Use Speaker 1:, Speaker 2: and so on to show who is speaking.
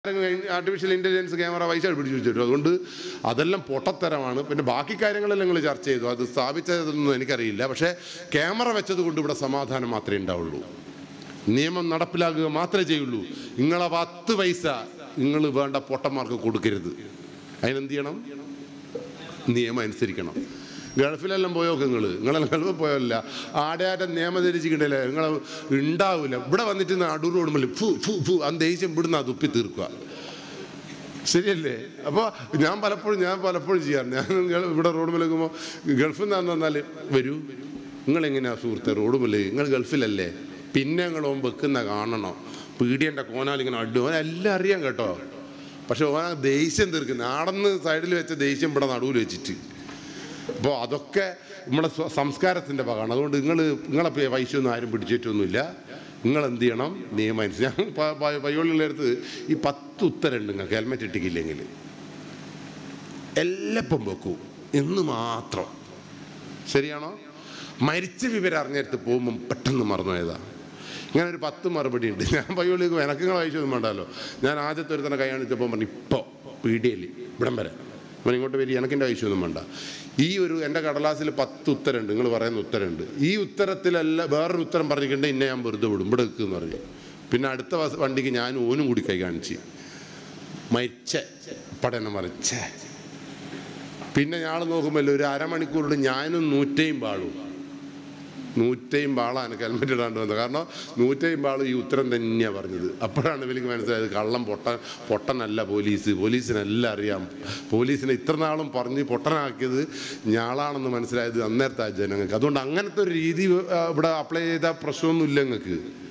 Speaker 1: artificial intelligence camera പൈസ പിടിച്ചു വെച്ചിട്ടു അതുകൊണ്ട് അതെല്ലാം പൊട്ടത്തരമാണ് പിന്നെ ബാക്കി കാര്യങ്ങളെല്ലാം നിങ്ങൾ ചർച്ച ചെയ്തു അത് സ്ഥാപിച്ചതൊന്നും എനിക്കറിയില്ല പക്ഷേ ക്യാമറ വെച്ചത് കൊണ്ട് ഇവിടെ സമാധാനം മാത്രമേ ഉണ്ടാവുള്ളൂ നിയമം നടപ്പിലാക്കുക മാത്രമേ ചെയ്യുള്ളൂ നിങ്ങളെ പത്ത് പൈസ നിങ്ങൾ വേണ്ട പൊട്ടന്മാർക്ക് കൊടുക്കരുത് അതിനെന്ത് ചെയ്യണം നിയമം അനുസരിക്കണം ഗൾഫിലെല്ലാം പോയോക്കെ നിങ്ങൾ നിങ്ങളെല്ലാം ഗൾഫിൽ പോയല്ല ആടെയാറ്റം നിയമം ധരിച്ചിട്ടുണ്ടല്ലേ നിങ്ങൾ ഉണ്ടാവില്ല ഇവിടെ വന്നിട്ട് അടൂർ ഓടുമ്പോൾ ഫു ഫു ഫു ആ ദേഷ്യം ഇവിടുന്ന് ആ തുപ്പി തീർക്കുക ശരിയല്ലേ അപ്പോൾ ഞാൻ പലപ്പോഴും ഞാൻ പലപ്പോഴും ചെയ്യാറ് ഞാൻ ഗൾ- ഇവിടെ റോഡ് മേലെ നിൽക്കുമ്പോൾ ഗൾഫിൽ നിന്ന് വന്നാൽ വരൂ നിങ്ങളെങ്ങനെയാ സുഹൃത്തെ റോഡ് മേലെ നിങ്ങൾ ഗൾഫിലല്ലേ പിന്നെ നിങ്ങൾ ഓൻ വെക്കുന്ന കാണണം പീടിയൻ്റെ കോനാലിങ്ങനെ അഡു എല്ലാം അറിയാം കേട്ടോ പക്ഷെ ഓൻ ആ ദേഷ്യം തീർക്കുന്നത് ആടന്ന് സൈഡിൽ വെച്ച ദേഷ്യം ഇവിടെ നടുവിൽ വെച്ചിട്ട് അപ്പോൾ അതൊക്കെ നമ്മുടെ സ്വ- സംസ്കാരത്തിൻ്റെ ഭാഗമാണ് അതുകൊണ്ട് നിങ്ങൾ നിങ്ങളെ പേ- പൈസ ഒന്നും ആരും പിടിച്ചിട്ടൊന്നുമില്ല നിങ്ങൾ എന്ത് ചെയ്യണം നിയമം അനുസരിച്ച് ഞാൻ പ- പ- പയ്യോളിൻ്റെ അടുത്ത് ഈ പത്ത് ഉത്തരണ്ട് നിങ്ങൾക്ക് ഹെൽമെറ്റ് ഇട്ടിക്കില്ലെങ്കിൽ എല്ലപ്പം വെക്കൂ എന്ന് മാത്രം ശരിയാണോ മരിച്ച വിവരം അറിഞ്ഞിടത്ത് പോകുമ്പം പെട്ടെന്ന് മറന്നുപോയതാ ഇങ്ങനെ ഒരു പത്ത് മറുപടി ഉണ്ട് ഞാൻ പയ്യോളിക്ക് എനക്ക് നിങ്ങൾ അയച്ചൊന്നും വേണ്ടല്ലോ ഞാൻ ആദ്യത്തെ ഒരു തന്നെ കൈ കാണിച്ചപ്പോൾ പറഞ്ഞു ഇപ്പോൾ പീഡിയയിൽ ഇവിടം വരെ അവൻ ഇങ്ങോട്ട് വരി എനക്കിൻ്റെ ആവശ്യമൊന്നും വേണ്ട ഈ ഒരു എൻ്റെ കടലാസിൽ പത്ത് ഉത്തരമുണ്ട് നിങ്ങൾ പറയുന്ന ഉത്തരമുണ്ട് ഈ ഉത്തരത്തിലല്ല വേറൊരു ഉത്തരം പറഞ്ഞിട്ടുണ്ട് ഇന്നെ ഞാൻ വെറുതെ വിടും ഇവിടെ വെക്കുമെന്ന് പറഞ്ഞു പിന്നെ അടുത്ത ബസ് വണ്ടിക്ക് ഞാൻ ഓനും കൂടി കൈ കാണിച്ച് മരിച്ച പഠനം മറിച്ച പിന്നെ ഞാൾ നോക്കുമ്പോൾ ഒരു അരമണിക്കൂറുണ്ട് ഞാനും നൂറ്റയും പാളും നൂറ്റയും പാളാണ് എനിക്ക് ഹെൽമെറ്റ് ഇടാണ്ട് വന്നത് കാരണം നൂറ്റയും പാളും ഈ ഉത്തരം തന്നെയാണ് പറഞ്ഞത് അപ്പോഴാണ് ഇവർക്ക് മനസ്സിലായത് കള്ളം പൊട്ടൻ പൊട്ടനല്ല പോലീസ് പോലീസിനെല്ലാം അറിയാം പോലീസിനെ ഇത്ര നാളും പറഞ്ഞ് പൊട്ടനാക്കിയത് ഞാളാണെന്ന് മനസ്സിലായത് അന്നേരത്തെ ആ ജനങ്ങൾക്ക് അതുകൊണ്ട് അങ്ങനത്തെ ഒരു രീതി ആ, ഇവിടെ അപ്ലൈ ചെയ്ത പ്രശ്നമൊന്നുമില്ല നിങ്ങൾക്ക്